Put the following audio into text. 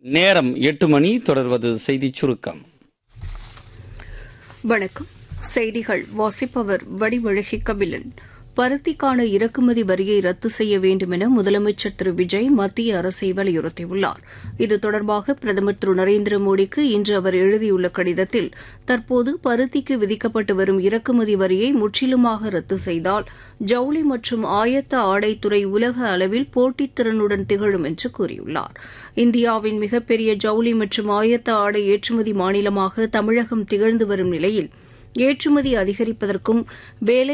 நேரம் எட்டு மணி தொடர்வது செய்திச் சுருக்கம் வணக்கம் செய்திகள் வாசிப்பவர் வடிவழகி கபிலன் பருத்திக்கான இறக்குமதி வரியை ரத்து செய்ய வேண்டும் என முதலமைச்சர் திரு விஜய் மத்திய அரசை வலியுறுத்தியுள்ளார் இது தொடர்பாக பிரதமர் திரு நரேந்திர மோடிக்கு இன்று அவர் எழுதியுள்ள கடிதத்தில் தற்போது பருத்திக்கு விதிக்கப்பட்டு வரும் இறக்குமதி வரியை முற்றிலுமாக ரத்து செய்தால் ஜவுளி மற்றும் ஆயத்த ஆடைத்துறை உலக அளவில் போட்டித்திறனுடன் திகழும் என்று கூறியுள்ளார் இந்தியாவின் மிகப்பெரிய ஜவுளி மற்றும் ஆயத்த ஆடை ஏற்றுமதி மாநிலமாக தமிழகம் திகழ்ந்து வரும் நிலையில் ஏற்றுமதி அதிகரிப்பதற்கும் வேலை